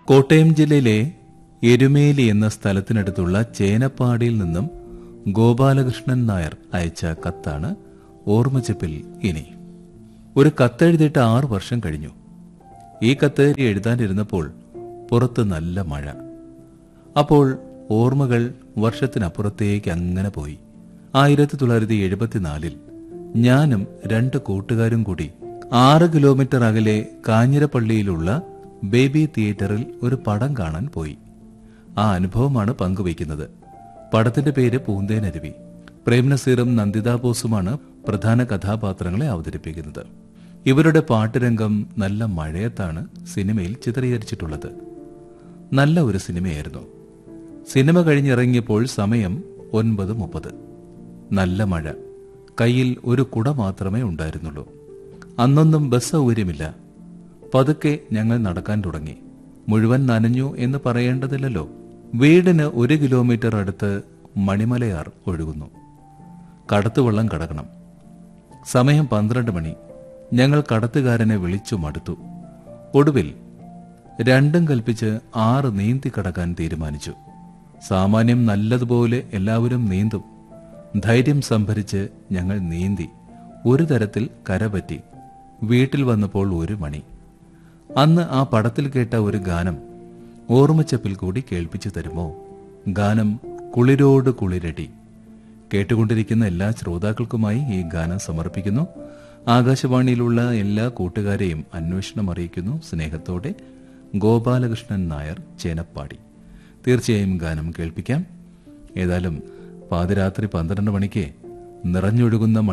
കോട്ടയം ജില്ലയിലെ എരുമേലി എന്ന സ്ഥലത്തിനടുത്തുള്ള ചേനപ്പാടിയിൽ നിന്നും ഗോപാലകൃഷ്ണൻ നായർ അയച്ച കത്താണ് ഓർമ്മച്ചപ്പിൽ ഇനി ഒരു കത്തെഴുതിയിട്ട് ആറു വർഷം കഴിഞ്ഞു ഈ കത്ത് എഴുതാനിരുന്നപ്പോൾ പുറത്ത് നല്ല മഴ അപ്പോൾ ഓർമ്മകൾ വർഷത്തിനപ്പുറത്തേക്ക് അങ്ങനെ പോയി ആയിരത്തി തൊള്ളായിരത്തി എഴുപത്തിനാലിൽ ഞാനും രണ്ട് കൂട്ടുകാരും കൂടി ആറ് കിലോമീറ്റർ അകലെ കാഞ്ഞിരപ്പള്ളിയിലുള്ള ബേബി തിയേറ്ററിൽ ഒരു പടം കാണാൻ പോയി ആ അനുഭവമാണ് പങ്കുവയ്ക്കുന്നത് പടത്തിന്റെ പേര് പൂന്തേനരുവി പ്രേംനസീറും നന്ദിത ബോസുമാണ് പ്രധാന കഥാപാത്രങ്ങളെ അവതരിപ്പിക്കുന്നത് ഇവരുടെ പാട്ടുരംഗം നല്ല മഴയത്താണ് സിനിമയിൽ ചിത്രീകരിച്ചിട്ടുള്ളത് നല്ല ഒരു സിനിമയായിരുന്നു സിനിമ കഴിഞ്ഞിറങ്ങിയപ്പോൾ സമയം ഒൻപത് മുപ്പത് നല്ല മഴ കയ്യിൽ ഒരു കുട മാത്രമേ ഉണ്ടായിരുന്നുള്ളൂ അന്നൊന്നും ബസ് സൗകര്യമില്ല പതുക്കെ ഞങ്ങൾ നടക്കാൻ തുടങ്ങി മുഴുവൻ നനഞ്ഞു എന്ന് പറയേണ്ടതില്ലല്ലോ വീടിന് ഒരു കിലോമീറ്റർ അടുത്ത് മണിമലയാർ ഒഴുകുന്നു കടത്തുവള്ളം കടക്കണം സമയം പന്ത്രണ്ട് മണി ഞങ്ങൾ കടത്തുകാരനെ വിളിച്ചു മടുത്തു ഒടുവിൽ രണ്ടും കൽപ്പിച്ച് ആറ് നീന്തി കടക്കാൻ തീരുമാനിച്ചു സാമാന്യം നല്ലതുപോലെ എല്ലാവരും നീന്തും ധൈര്യം സംഭരിച്ച് ഞങ്ങൾ നീന്തി ഒരു തരത്തിൽ കരപറ്റി വീട്ടിൽ വന്നപ്പോൾ ഒരു മണി അന്ന് ആ പടത്തിൽ കേട്ട ഒരു ഗാനം ഓർമ്മച്ചപ്പിൽ കൂടി കേൾപ്പിച്ചു തരുമോ ഗാനം കുളിരോട് കുളിരടി കേട്ടുകൊണ്ടിരിക്കുന്ന എല്ലാ ശ്രോതാക്കൾക്കുമായി ഈ ഗാനം സമർപ്പിക്കുന്നു ആകാശവാണിയിലുള്ള എല്ലാ കൂട്ടുകാരെയും അന്വേഷണം അറിയിക്കുന്നു സ്നേഹത്തോടെ ഗോപാലകൃഷ്ണൻ നായർ ചേനപ്പാടി തീർച്ചയായും ഗാനം കേൾപ്പിക്കാം ഏതായാലും പാതിരാത്രി പന്ത്രണ്ട് മണിക്ക് നിറഞ്ഞൊഴുകുന്ന